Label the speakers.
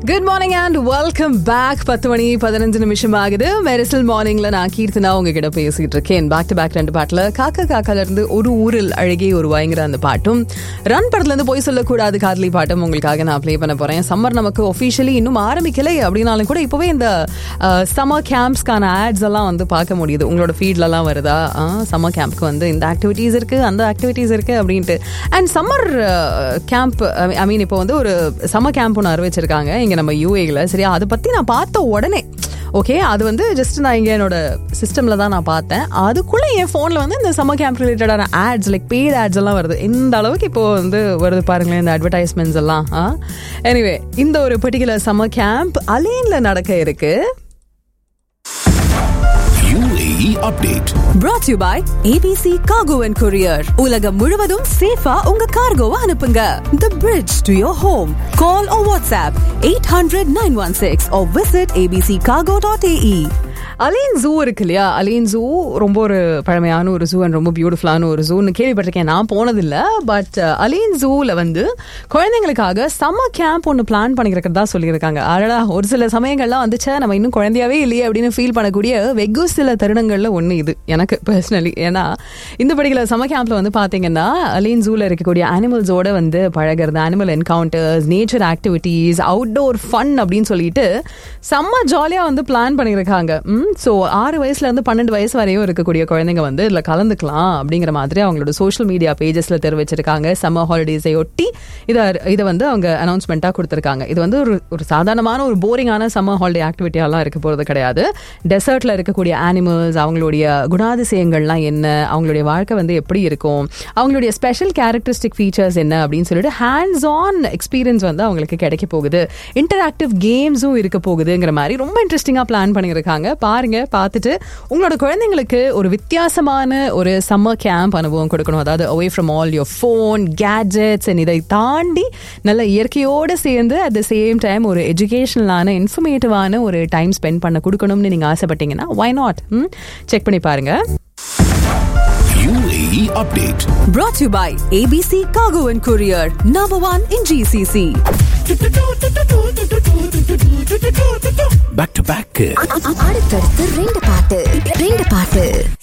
Speaker 1: Good morning and welcome back பத்து மணி பதினஞ்சு நிமிஷம் ஆகுது மெரிசல் மார்னிங்ல நான் கீர்த்தனா உங்ககிட்ட பேசிட்டு இருக்கேன் பேக் டு பேக் ரெண்டு பாட்டுல காக்கா காக்கால இருந்து ஒரு ஊரில் அழகே ஒரு வாய்ங்கிற அந்த பாட்டும் ரன் படத்துல இருந்து போய் சொல்லக்கூடாது காதலி பாட்டும் உங்களுக்காக நான் ப்ளே பண்ண போறேன் சம்மர் நமக்கு ஒஃபிஷியலி இன்னும் ஆரம்பிக்கலை அப்படின்னாலும் கூட இப்பவே இந்த சம்மர் கேம்ப்ஸ்க்கான ஆட்ஸ் எல்லாம் வந்து பார்க்க முடியுது உங்களோட ஃபீட்லலாம் வருதா சம்மர் கேம்ப்க்கு வந்து இந்த ஆக்டிவிட்டீஸ் இருக்கு அந்த ஆக்டிவிட்டீஸ் இருக்கு அப்படின்ட்டு and summer camp I mean இப்போ வந்து ஒரு சம்மர் கேம்ப் ஒன்று அறிவிச்சிருக்காங்க இங்கே நம்ம யூஏல சரியா அதை பற்றி நான் பார்த்த உடனே ஓகே அது வந்து ஜஸ்ட் நான் இங்கே என்னோட சிஸ்டமில் தான் நான் பார்த்தேன் அதுக்குள்ளே என் ஃபோனில் வந்து இந்த சம்மர் கேம்ப் ரிலேட்டடான ஆட்ஸ் லைக் பெய்ட் ஆட்ஸ் எல்லாம் வருது இந்த அளவுக்கு இப்போ வந்து வருது பாருங்களேன் இந்த அட்வர்டைஸ்மெண்ட்ஸ் எல்லாம் எனிவே இந்த ஒரு பர்டிகுலர் சம்மர் கேம்ப் அலேனில் நடக்க இருக்கு
Speaker 2: UAE update.
Speaker 3: brought to you by ABC Cargo and Courier. உலகம் முழுவதும் சேஃபா உங்க கார்கோவை அனுப்புங்க. The bridge to your home. Call or WhatsApp 800-916 or visit abccargo.ae.
Speaker 1: Al Ain zoo இருக்கு இல்லையா அலியன் ஜூ ரொம்ப ஒரு பழமையான ஒரு ஜூ அண்ட் ரொம்ப பியூட்டிஃபுல்லான ஒரு ஜூன்னு கேள்விப்பட்டிருக்கேன் நான் போனதில்ல பட் அலியன் ஜூவில் வந்து குழந்தைங்களுக்காக சம்மர் கேம்ப் ஒன்று பிளான் பண்ணிக்கிறதா சொல்லியிருக்காங்க அழகா ஒரு சில சமயங்கள்லாம் வந்துச்சா நம்ம இன்னும் குழந்தையாவே இல்லையே அப்படின்னு ஃபீல் பண்ணக்கூடிய வெகு சில தருணங்களில் ஒன்று இது எனக்கு பர்சனலி ஏன்னா இந்த படிக்கல சம்மர் கேம்ப்ல வந்து பார்த்தீங்கன்னா அலியன் ஜூவில் இருக்கக்கூடிய அனிமல்ஸோட வந்து பழகிறது animal encounters nature activities outdoor fun அப்படின்னு சொல்லிட்டு செம்ம ஜாலியாக வந்து பிளான் பண்ணியிருக்காங்க ஸோ ஆறு வயசுல இருந்து பன்னெண்டு வயசு வரையும் இருக்கக்கூடிய குழந்தைங்க வந்து இதில் கலந்துக்கலாம் அப்படிங்கிற மாதிரி அவங்களோட சோஷியல் மீடியா பேஜஸ்ல தெரிவிச்சிருக்காங்க சம்மர் ஹாலிடேஸை ஒட்டி இதை இதை வந்து அவங்க அனௌன்ஸ்மெண்ட்டாக கொடுத்துருக்காங்க இது வந்து ஒரு ஒரு சாதாரணமான ஒரு போரிங்கான சம்மர் ஹாலிடே ஆக்டிவிட்டியெல்லாம் இருக்க போகிறது கிடையாது டெசர்ட்ல இருக்கக்கூடிய அனிமல்ஸ் அவங்களுடைய குணாதிசயங்கள்லாம் என்ன அவங்களுடைய வாழ்க்கை வந்து எப்படி இருக்கும் அவங்களுடைய ஸ்பெஷல் கேரக்டரிஸ்டிக் ஃபீச்சர்ஸ் என்ன அப்படின்னு சொல்லிட்டு ஹேண்ட்ஸ் ஆன் எக்ஸ்பீரியன்ஸ் வந்து அவங்களுக்கு கிடைக்க போகுது இன்டராக்டிவ் கேம்ஸும் இருக்க போகுதுங்கிற மாதிரி ரொம்ப இன்ட்ரெஸ்டிங்காக பிளான் பண்ணியிருக்காங்க பாருங்க பார்த்துட்டு உங்களோட குழந்தைங்களுக்கு ஒரு வித்தியாசமான ஒரு சம்மர் கேம்ப் அனுபவம் கொடுக்கணும் அதாவது away from all your phone gadgets and இதை தாண்டி நல்ல இயற்கையோடு சேர்ந்து அட் த சேம் டைம் ஒரு எஜுகேஷனலான இன்ஃபர்மேட்டிவான ஒரு டைம் ஸ்பெண்ட் பண்ண கொடுக்கணும்னு நீங்கள் ஆசைப்பட்டீங்கன்னா வை நாட் செக் பண்ணி பாருங்க
Speaker 2: UAE update.
Speaker 3: Brought to you by ABC Cargo and Courier. Number one in GCC.
Speaker 2: Back to back.
Speaker 4: அடுத்தடுத்து ரெண்டு பாட்டு ரெண்டு பாட்டு